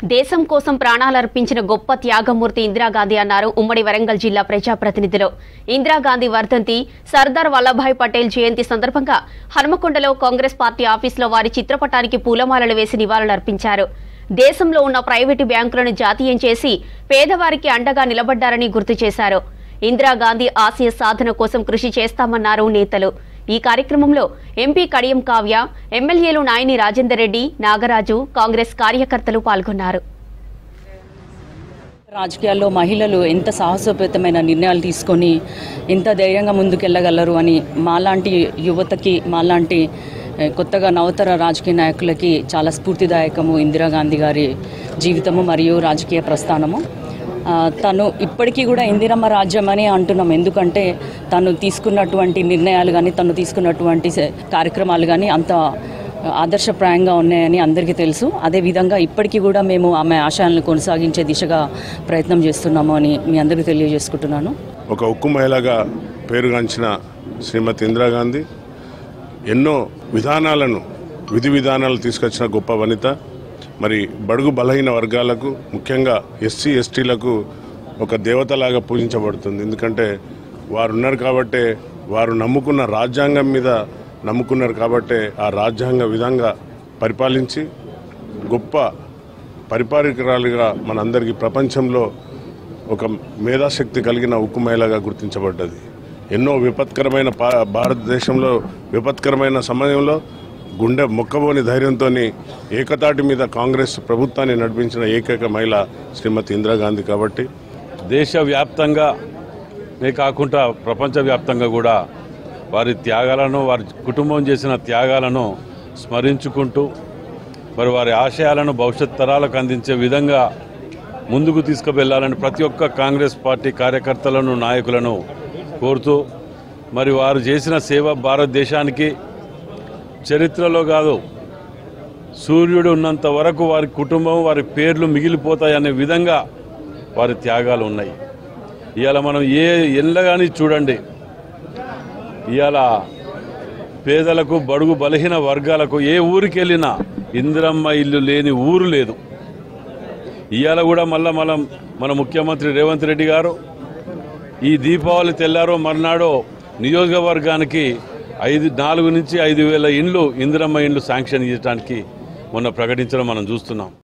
దేశం కోసం ప్రాణాలర్పించిన గొప్ప త్యాగమూర్తి ఇందిరాగాంధీ అన్నారు ఉమ్మడి వరంగల్ జిల్లా ప్రజాప్రతినిధులు ఇందిరాగాంధీ వర్ధంతి సర్దార్ వల్లభాయ్ పటేల్ జయంతి సందర్భంగా హనుమకొండలో కాంగ్రెస్ పార్టీ ఆఫీసులో వారి చిత్రపటానికి పూలమాలలు వేసి నివాళులర్పించారు దేశంలో ఉన్న ప్రైవేటు బ్యాంకులను జాతీయం చేసి పేదవారికి అండగా నిలబడ్డారని గుర్తు చేశారు ఇందిరాగాంధీ ఆశయ సాధన కోసం కృషి చేస్తామన్నారు నేతలు ఈ కార్యక్రమంలో ఎంపీ కడియం కావ్య ఎమ్మెల్యేలు నాయని రాజేందర్ రెడ్డి నాగరాజు కాంగ్రెస్ కార్యకర్తలు పాల్గొన్నారు రాజకీయాల్లో మహిళలు ఎంత సాహసోపేతమైన నిర్ణయాలు తీసుకొని ఎంత ధైర్యంగా ముందుకెళ్ళగలరు అని మాలాంటి యువతకి మాలాంటి ఏ, కొత్తగా నవతర రాజకీయ నాయకులకి చాలా స్ఫూర్తిదాయకము ఇందిరాగాంధీ గారి జీవితము మరియు రాజకీయ ప్రస్థానము ఆ, తను ఇప్పటికీ కూడా ఇందిరమ్మ రాజ్యం అని అంటున్నాం ఎందుకంటే తను తీసుకున్నటువంటి నిర్ణయాలు కానీ తను తీసుకున్నటువంటి సే- కార్యక్రమాలు కానీ అంత ఆదర్శప్రాయంగా ఉన్నాయని అందరికీ తెలుసు అదేవిధంగా ఇప్పటికీ కూడా మేము ఆమె ఆశయాలను కొనసాగించే దిశగా ప్రయత్నం చేస్తున్నాము అని మీ అందరికీ తెలియజేసుకుంటున్నాను ఒక ఉక్కు మహిళగా పేరుగాంచిన శ్రీమతి ఇందిరాగాంధీ ఎన్నో విధానాలను విధి విధానాలు తీసుకొచ్చిన గొప్ప వనిత మరి బడుగు బలహీన వర్గాలకు ముఖ్యంగా ఎస్సీ ఎస్టీలకు ఒక దేవతలాగా పూజించబడుతుంది ఎందుకంటే వారు ఉన్నారు కాబట్టే వారు నమ్ముకున్న రాజ్యాంగం మీద నమ్ముకున్నారు కాబట్టే ఆ రాజ్యాంగ విధంగా పరిపాలించి గొప్ప పరిపాలకురాలుగా మనందరికీ ప్రపంచంలో ఒక మేధాశక్తి కలిగిన ఉక్కు మహిళగా గుర్తించబడ్డది ఎన్నో విపత్కరమైన పా- భారతదేశంలో విపత్కరమైన సమయంలో గుండె మొక్కబోని ధైర్యంతో ఏకతాటి మీద కాంగ్రెస్ ప్రభుత్వాన్ని నడిపించిన ఏకైక మహిళ శ్రీమతి ఇందిరాగాంధీ కాబట్టి దేశవ్యాప్తంగానే కాకుండా ప్రపంచవ్యాప్తంగా కూడా వారి త్యాగాలను వారి కుటుంబం చేసిన త్యాగాలను స్మరించుకుంటూ మరి వారి ఆశయాలను భవిష్యత్ తరాలకు అందించే విధంగా ముందుకు తీసుకువెళ్లాలని ప్రతి ఒక్క కాంగ్రెస్ పార్టీ కార్యకర్తలను నాయకులను కోరుతూ మరి వారు చేసిన సేవ భారతదేశానికి చరిత్రలో కాదు సూర్యుడు ఉన్నంత వరకు వారి కుటుంబం వారి పేర్లు మిగిలిపోతాయనే విధంగా వారి త్యాగాలు ఉన్నాయి ఇవాళ మనం ఏ ఎల్ల కానీ చూడండి ఇవాళ పేదలకు బడుగు బలహీన వర్గాలకు ఏ ఊరికి వెళ్ళినా ఇందిరమ్మ ఇల్లు లేని ఊరు లేదు ఇవాళ కూడా మళ్ళా మనం మన ముఖ్యమంత్రి రేవంత్ రెడ్డి గారు ఈ దీపావళి తెల్లారో మర్నాడో నియోజకవర్గానికి ఐదు నాలుగు నుంచి ఐదు వేల ఇండ్లు ఇందిరమ్మ ఇండ్లు శాంక్షన్ చేయడానికి మొన్న ప్రకటించడం మనం చూస్తున్నాం